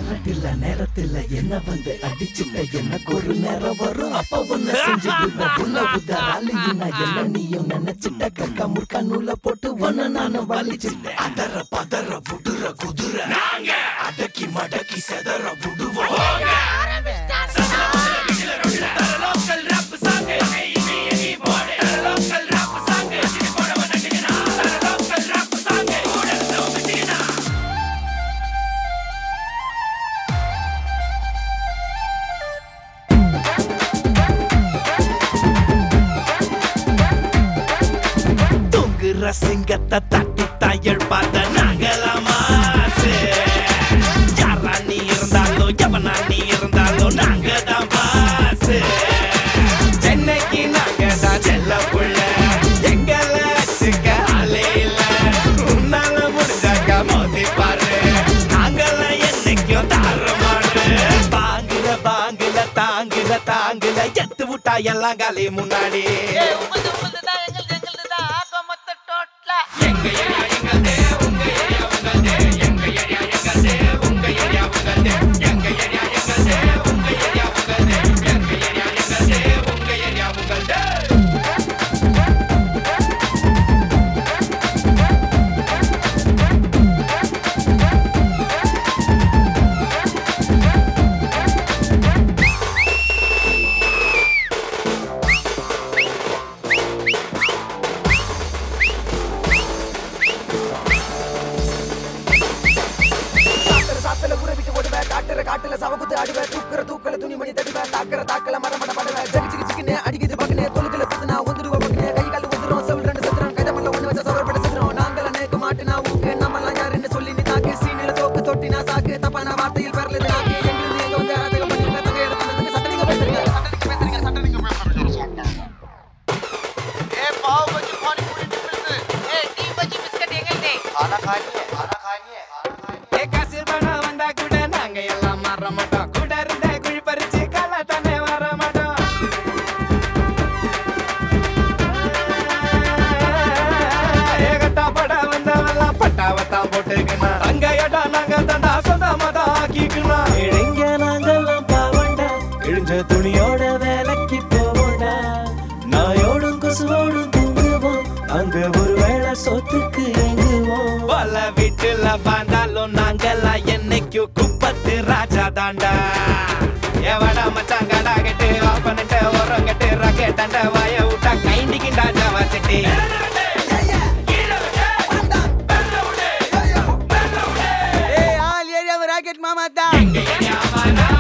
Current இல்ல நேரத்துல என்ன வந்து அடிச்சுட்ட எனக்கு ஒரு நேரம் வரும் அப்ப ஒன்ன செஞ்சுடுவ உன்ன உதறாலி நான் என்ன நீயும் நினைச்சிட்ட கக்கா முற்கா நூல போட்டு ஒன்ன நானும் வலிச்சுட்டேன் அதர பதற விடுற குதிரை நாங்க அடக்கி மடக்கி செதற விடுவோம் தூங்குற சிங்கத்தை தட்டி தயல் பார்த்த நாங்களாமா யாரா நீ இருந்தாலும் எவனா நீ இருந்தாலும் நாங்க தான் பாசு சென்னைக்கு நாங்க தான் செல்ல புள்ள எங்களை வச்சுக்க ஆளே இல்ல உன்னால முடிஞ்சாக்க மோதி பாரு நாங்களாம் என்னைக்கும் தாறுமாறு பாங்குல பாங்குல தாங்குல தாங்குல எத்து விட்டா எல்லாம் காலி முன்னாடி ஏய், உம்மது, உம்மது தான், எங்களுது, எங்களுது தான். ஆக மொத்த டோட்டலா. சாத்திர சாத்தல ஊற விட்டு ஓடுவேன் காட்டுற காட்டுல சவகுத்து ஆடுவேன் தூக்குற தூக்கல துணிமணி தடுவேன் தாக்குற தாக்கல மரமட படுவேன் ஜகி ஜிகி ஜிக்கினே அடிக்குது பக்கனே தொழுகல புத்துனா ஒந்துருவ பக்கனே கை கால் ஒந்துரும் செவல் ரெண்டு சதுரம் கைதமல்ல ஒண்ணு வச்ச சவர் பட சதுரம் நாங்கள நேக்கு மாட்டுனா ஊக்கு நம்மலாம் யாருன்னு சொல்லி நீ தாக்கு சீனில தோக்கு தொட்டினா சாக்கு தப்பான வார்த்தையில் பெறலது நாக்கு எங்கிருந்து எங்க வந்து அரதக பண்ணிருக்க தங்க எடுத்து சட்டனிங்க பேசுறீங்க சட்டனிங்க பேசுறீங்க சட்டனிங்க ஏய், பாவ் பஜ்ஜி, பானி பூரி, டிஃபன்ஸு. ஏய், டீ பஜ்ஜி, பிஸ்கட் எங்கள்தே. ஏ காசு பணம் வந்தா கூட நாங்க எல்லாம் மாற மாட்டோம் கூட இருந்த குழி பறிச்சு கள்ள தானே வர மாட்டோம் ஏகட்டா பட வந்தவெல்லாம் பட்டாவத்தான் போட்டுக்கணும் அங்க இடம் நாங்க தந்தா சொந்தமா தான் ஆக்கிக்கணும் இளைஞ நாங்கெல்லாம் பாவண்டா கிழிஞ்ச துணியோட வேலைக்கு போவோண்டா நாயோடும் கொசுவோடும் தூங்குவோம் அங்க ஒரு வேளை சொத்துக்கு எங்குவோம் பல வீட்டுல வாழ்ந்தாலும் நாங்கெல்லாம் என்னைக்கும் குப்பத்து ராஜா தாண்டா எவடா மச்சான் கடா கட்டு வாப்பனிட்ட உரம் கட்டு ரகே தண்ட வாய விட்டா கைண்டிக்கிண்டா ஜாவா சிட்டி ஏய் ஆல் ஏரியாவை ராக்கெட் மாமா தான்